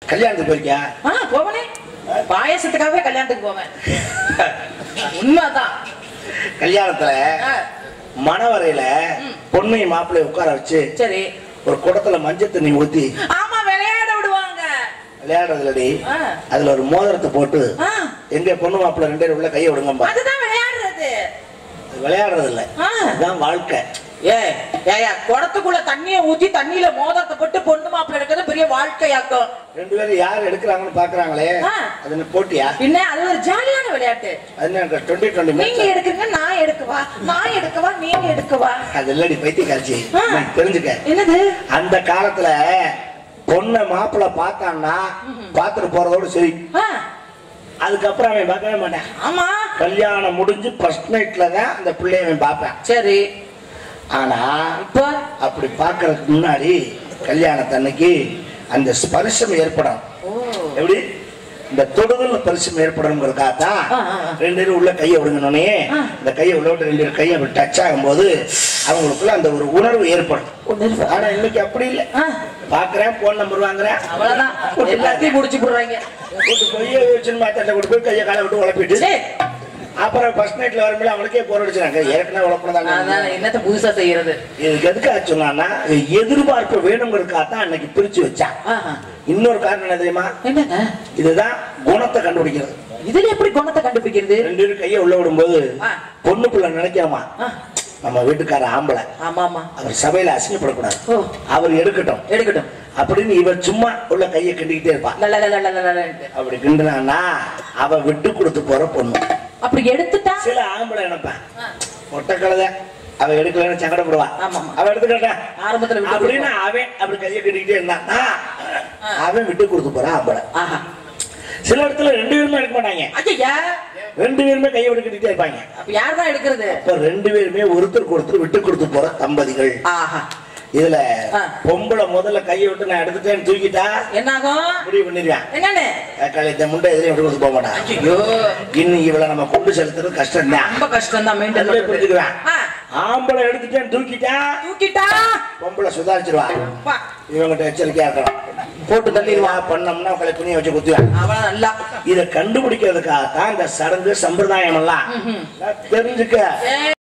கல்யாணத்துக்கு போயிருக்கியா ஆ போவனே பாயசத்துக்காகவே கல்யாணத்துக்கு போவேன் உண்மைதான் கல்யாணத்துல ஆ, மணவரையில பொண்ணையும் மாப்பிள்ளைய உட்கார வச்சு சரி ஒரு குடத்துல மஞ்சள் தண்ணி ஊத்தி ஆமா விளையாட விடுவாங்க விளையாடுறதுலடி ஆ. அதுல ஒரு மோதிரத்தை போட்டு ஆ, எங்க பொண்ணு மாப்பிள்ளை ரெண்டு பேரும் உள்ள கையை விடுங்கம்பா அதுதான் விளையாடுறது அது விளையாடுறது இல்ல ஆ. அதுதான் வாழ்க்கை ஏ ஏயா குடத்துக்குள்ள தண்ணிய ஊத்தி தண்ணியில மோதிரத்தை போட்டு பொண்ணு மாப்பிள்ளை எடுக்கிறது பெரிய வாழ்க்கையாக்கும் ரெண்டு பேரும் யார் எடுக்கிறாங்கன்னு பாக்குறாங்களே ஆ. அது என்ன போட்டியா பின்ன அது ஒரு ஜாலியான விளையாட்டு அது டுவெண்ட்டி டுவெண்ட்டி நீங்க எடுக்கிறீங்க நான் எடுக்கவா நான் எடுக்கவா நீங்க எடுக்கவா அது இல்லடி பைத்தியக்காட்சி ஆ. நீ தெரிஞ்சுக்க என்னது அந்த காலத்துல பொண்ணை மாப்பிள்ளை பார்த்தான்னா பார்த்துட்டு போறதோட சரி ஆ, அதுக்கப்புறம் அவன் பார்க்கவே மாட்டான் ஆமா கல்யாணம் முடிஞ்சு ஃபர்ஸ்ட் நைட்ல தான் அந்த பிள்ளைய அவன் பார்ப்பேன் சரி ஆனா இப்போ அப்படி பார்க்கறதுக்கு முன்னாடி கல்யாணத்தன்னைக்கு அந்த ஸ்பர்சம் ஏற்படும் ஓ எப்படி இந்த தொடுதல் பரிசம் ஏற்படணுங்கிறதுக்காக தான் ஆ, ஆ, ஆ. ரெண்டு பேரும் உள்ள கையை விடுங்கனே ஆ. இந்த கையை உள்ள விட்டு ரெண்டு பேரும் கையை அப்படி டச் ஆகும்போது அவங்களுக்குள்ள அந்த ஒரு உணர்வு ஏற்படும் உணர்வு. ஆனா இன்னைக்கு அப்படி இல்லை ஆ, பாக்குறேன் போன் நம்பர் வாங்குறேன் அவ்வளவுதான் எல்லாத்தையும் முடிச்சு போடுறாங்க கூட்டு போய் சின்ன தட்டை கொண்டு போய் கையை காலை விட்டு உழப்பிட்டு சரி அப்புறம் ஃபர்ஸ்ட் நைட்ல வரும்போது அவனுக்கே போர் அடிச்சாங்க ஏற்கனவே உழப்பினதாங்க அதான் என்னத்த புதுசா செய்யறது இதுக்கு எதுக்காக சொன்னான்னா எதிர்பார்ப்பு வேணுங்கிறதுக்காக தான் அன்னைக்கு பிரிச்சு வச்சான் ஆஹா. இன்னொரு காரணம் என்ன தெரியுமா என்னங்க இதுதான் குணத்தை கண்டுபிடிக்கிறது இதுல எப்படி குணத்தை கண்டுபிடிக்கிறது ரெண்டு பேரும் கையை உள்ள விடும்போது ஆ. பொண்ணு பிள்ளை நினைக்கிறோமா ஆ, நம்ம வீட்டுக்கார ஆம்பளை ஆமா ஆமா அவர் சபையில அசிங்கப்படக்கூடாது ஓ அவர் எடுக்கட்டும் எடுக்கட்டும் அப்படின்னு இவன் சும்மா உள்ள கையை கிண்டிக்கிட்டே இருப்பான் லல, லல, லல, லல, லலன்ட்டு. அப்படி கிண்டுனான்னா அவ விட்டு கொடுத்து போற பொண்ணு அப்படி எடுத்துட்டா சில ஆம்பளை நினைப்பான் ஆ, மொட்டை கழுதை அவ எடுக்கலன்னு சங்கடப்படுவான் ஆமா, ஆமா. அவ எடுத்துக்கிட்டான் ஆரம்பத்துல விட்டு அப்படின்னு அவன் அப்படி கையை கட்டிக்கிட்டே இருந்தான்னா அவன் விட்டு கொடுத்து போறான் ஆம்பளை ஆஹா சில இடத்துல ரெண்டு பேருமே எடுக்க மாட்டாங்க ஐயா ரெண்டு பேருமே கையை விட்டு கட்டிக்கிட்டே இருப்பாங்க அப்ப யார் தான் எடுக்கிறது அப்ப ரெண்டு பேருமே ஒருத்தருக்கு ஒருத்தர் விட்டு கொடுத்து போற தம்பதிகள் ஆஹா இதுல ஆ. பொம்பளை முதல்ல கையை விட்டு நான் எடுத்துட்டேன்னு தூக்கிட்டா என்னாகும் முடிவு பண்ணிடுவேன் என்னன்னு கழித்த முண்டை எதிரையும் விட்டு கொடுத்து போக மாட்டான் ஐயோ இன்னும் இவளை நம்ம கொண்டு செலுத்துறது கஷ்டம் தான் ரொம்ப கஷ்டம் தான் மெயின்டைன் அதுவே புரிஞ்சுக்குவேன் ஆ, ஆம்பளை எடுத்துட்டேன்னு தூக்கிட்டா தூக்கிட்டா பொம்பளை சுதாரிச்சிருவா அப்பா, இவங்கிட்ட எச்சரிக்கையா இருக்கணும் போட்டு தள்ளிடுவான் இதெல்லாம் பண்ணோம்னா அவங்களை துணியை வச்சு குத்துவேன் அவ்வளவு நல்லா இதை கண்டுபிடிக்கிறதுக்காக தான் இந்த சடங்கு சம்பிரதாயம் எல்லாம் நான் தெரிஞ்சுக்க ஏ